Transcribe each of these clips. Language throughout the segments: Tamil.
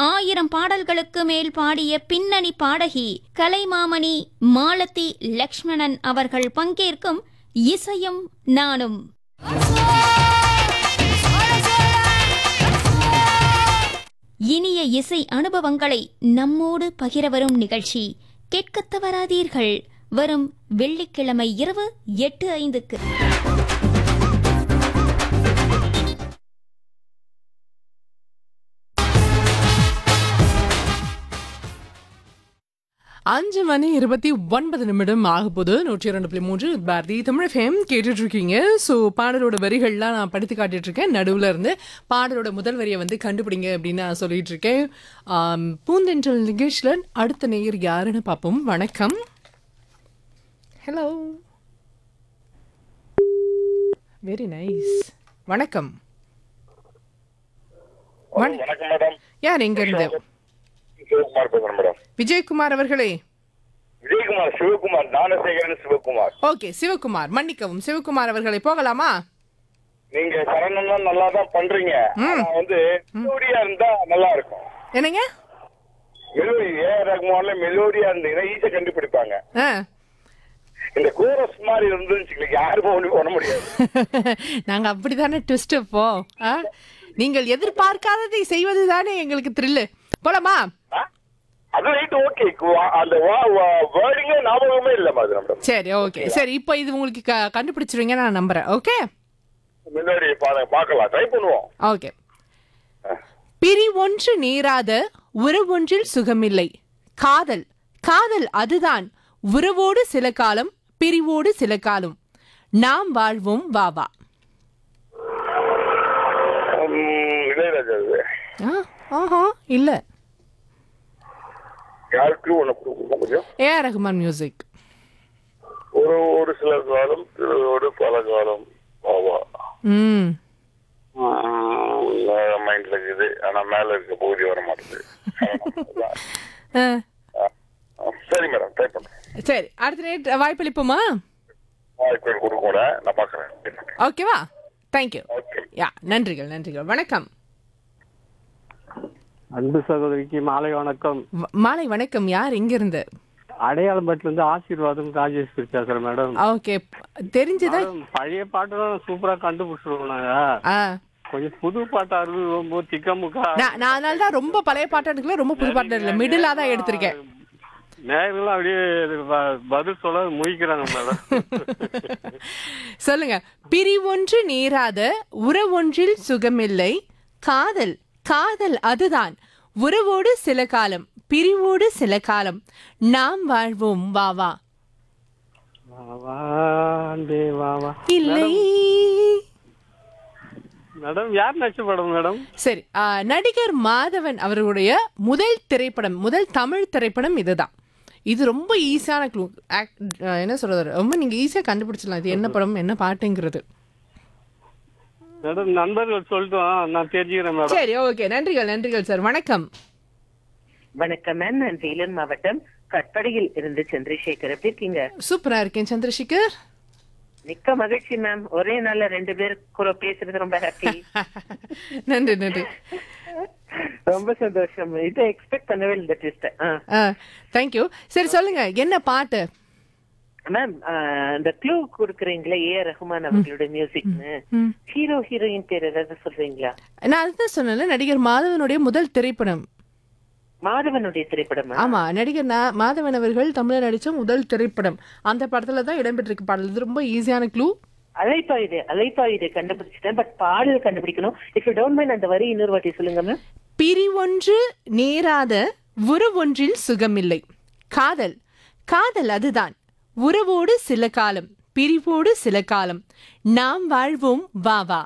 ஆயிரம் பாடல்களுக்கு மேல் பாடிய பின்னணி பாடகி கலைமாமணி மாலதி லக்ஷ்மணன் அவர்கள் பங்கேற்கும் இசையும் நானும் இனிய இசை அனுபவங்களை நம்மோடு பகிர வரும் நிகழ்ச்சி கேட்கத் தவறாதீர்கள் வரும் வெள்ளிக்கிழமை இரவு எட்டு ஐந்துக்கு அஞ்சு மணி இருபத்தி ஒன்பது நிமிடம் ஆகப்போது நூற்றி இரண்டு புள்ளி மூன்று பாரதி தமிழ் ஃபேம் கேட்டுட்டு இருக்கீங்க ஸோ பாடலோட வரிகள்லாம் நான் படித்து காட்டிட்டு இருக்கேன் நடுவில் இருந்து பாடலோட முதல் வரியை வந்து கண்டுபிடிங்க அப்படின்னு நான் சொல்லிட்டு இருக்கேன் ஆம், பூந்தென்றல் நிகழ்ச்சியில் அடுத்த நேயர் யாருன்னு பார்ப்போம் வணக்கம் ஹலோ வெரி நைஸ் வணக்கம் வண- வணக்கம் மேடம் யார் எங்க இருந்து சிவகுமார் பேசுறேன் மேடம் விஜயகுமார் அவர்களே விஜயகுமார் சிவகுமார் ஞானசேகரன் சிவகுமார் ஓகே சிவகுமார் மன்னிக்கவும் சிவகுமார் அவர்களை போகலாமா நீங்க சரணம்லாம் நல்லா தான் பண்றீங்க ஆனா வந்து மெலோடியா இருந்தா நல்லா இருக்கும் என்னங்க மெலோடி ஏ ரகுமான்ல மெலோடியா இருந்தீங்கன்னா ஈஸியா கண்டுபிடிப்பாங்க ஆ இந்த கோரஸ் மாதிரி இருந்துச்சு யாருமே ஒண்ணு பண்ண முடியாது நாங்க அப்படிதானே ட்விஸ்ட் இப்போ ஆ? நீங்கள் எதிர்பார்க்காததை செய்வது தானே எங்களுக்கு த்ரில்லு போலாமா ஆ? அது ரைட் ஓகே அந்த வேர்டிங்கே ஞாபகமே இல்ல மாதிரி மேடம் சரி ஓகே சரி இப்போ இது உங்களுக்கு க- கண்டுபிடிச்சிருவீங்க நான் நம்புறேன் ஓகே மெலோடி பார்க்கலாம் ட்ரை பண்ணுவோம் ஓகே பிரி ஒன்று நேராத உறவொன்றில் சுகமில்லை காதல் காதல் அதுதான் உறவோடு சில காலம் பிரிவோடு சில காலம் நாம் வாழ்வோம் வா வா உம், இளையராஜா இது ஆ, ஆஹா இல்ல யாருக்கு ஒண்ணு கொடுக்க முடியும் ஏஆர் ரஹ்மான் மியூசிக் ஒரு ஒரு சில காலம் திருவோடு பல காலம் ஆவா ம் மைண்ட்ல இருக்குது ஆனா மேல இருக்க பகுதி வர மாட்டேங்குது ஆ, ஆ, சரி மேடம் ட்ரை பண்றேன் சரி அடுத்த நேரம் வாய்ப்பளிப்போமா வாய்ப்பு கொடுக்க கூட நான் பாக்குறேன் ஓகேவா தேங்க்யூ ஓகே யா நன்றிகள் நன்றிகள் வணக்கம் அன்பு சகோதரிக்கு மாலை வணக்கம் வ- மாலை வணக்கம் யார் எங்கிருந்து அடையாளம்பட்டில இருந்து ஆசீர்வாதம் ராஜேஷ் பேசுறேன் மேடம் ஓகே தெரிஞ்சுதான் மேடம், பழைய பாட்டெல்லாம் சூப்பரா கண்டுபிடிச்சிருவோம் நாங்க ஆ கொஞ்சம் புது பாட்டா இருக்கு ரொம்ப திக்க முக்கா நான் நான் அதனால தான் ரொம்ப பழைய பாட்டு எடுக்கல ரொம்ப புது பாட்டு இல்லை மிடிலாக தான் எடுத்திருக்கேன் நேரெல்லாம் அப்படியே இது ப- பதில் சொல்ல முழிக்கிறாங்க மேடம் சொல்லுங்க பிரிவொன்று நேராத உறவொன்றில் சுகமில்லை காதல் காதல் அதுதான் உறவோடு சில காலம் பிரிவோடு சில காலம் நாம் வாழ்வோம் வா வா வா, வா, அன்பே, வா வா இல்லை மேடம் யார் நடிச்ச படம் மேடம் சரி ஆ, நடிகர் மாதவன் அவர்களுடைய முதல் திரைப்படம் முதல் தமிழ் திரைப்படம் இதுதான் இது ரொம்ப ஈஸியான க்ளூ என்ன சொல்றது ரொம்ப நீங்க ஈஸியா கண்டுபிடிச்சிடலாம் இது என்ன படம் என்ன பாட்டுங்கிறது மேடம் நண்பர்கள் சொல்லிட்டோம் நான் தெரிஞ்சுக்கிறேன் மேடம் சரி ஓகே நன்றிகள் நன்றிகள் சார் வணக்கம் வணக்கம் மேம் நான் வேலூர் மாவட்டம் கட்படியில் இருந்து சந்திரசேகர் எப்படி இருக்கீங்க சூப்பரா இருக்கேன் சந்திரசேகர் மிக்க மகிழ்ச்சி மேம் ஒரே நாள்ல ரெண்டு பேர் கூட பேசுறது ரொம்ப ஹாப்பி நன்றி நன்றி ரொம்ப சந்தோஷம் இதை எக்ஸ்பெக்ட் பண்ணவே இல்லை ட்விஸ்ட் தேங்க்யூ சரி சொல்லுங்க என்ன பாட்டு மேம் இந்த க்ளூ கொடுக்குறீங்களா ஏ ரஹ்மான் அவர்களுடைய மியூசிக்னு ம். ஹீரோ ஹீரோயின் பேர் ஏதாவது சொல்றீங்களா நான் அதுதான் சொன்னேன்ல நடிகர் மாதவனுடைய முதல் திரைப்படம் மாதவனுடைய திரைப்படமா ஆமா நடிகர் நா- மாதவன் அவர்கள் தமிழ்ல நடிச்ச முதல் திரைப்படம் அந்த படத்துல தான் இடம்பெற்றிருக்கு பாடல் இது ரொம்ப ஈஸியான க்ளூ அலைப்பாயுது அலைப்பாயுது கண்டுபிடிச்சிட்டேன் பட் பாடல் கண்டுபிடிக்கணும் இஃப் யூ டோன்ட் மைண்ட் அந்த வரி இன்னொரு வாட்டி சொல்லுங்க மேம் பிரிவொன்று நேராத உறவொன்றில் சுகமில்லை காதல் காதல் அதுதான் உறவோடு சில காலம் பிரிவோடு சில காலம் நாம் வாழ்வோம் வா வா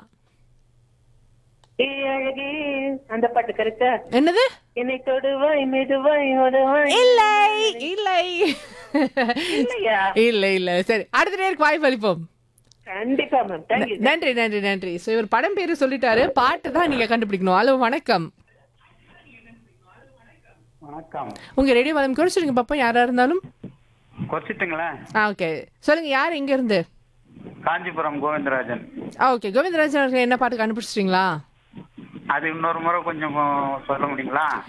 ஏ அழகே அந்த பாட்டு கரெக்டா என்னது என்னை தொடுவாய் மெதுவாய் ஒடுவாய் இல்லை இல்லை இல்லையா இல்ல இல்ல சரி அடுத்த நேருக்கு வாய்ப்பு அளிப்போம் கண்டிப்பா மேம் தேங்க்யூ நன்றி நன்றி நன்றி ஸோ இவர் படம் பேரு சொல்லிட்டாரு பாட்டு தான் நீங்க கண்டுபிடிக்கணும் ஹலோ வணக்கம் வணக்கம் உங்க ரேடியோ வளம் குறைச்சிடுங்க பாப்போம் யாரா இருந்தாலும் குறைச்சிட்டுங்களேன் ஆ ஓகே சொல்லுங்க யார் எங்க இருந்து காஞ்சிபுரம் கோவிந்தராஜன் ஆ ஓகே கோவிந்தராஜன் அவர்கள் என்ன பாட்டு கண்டுபிடிச்சிட்டீங்களா அது இன்னொரு முறை கொஞ்சம் சொல்ல முடியுங்களா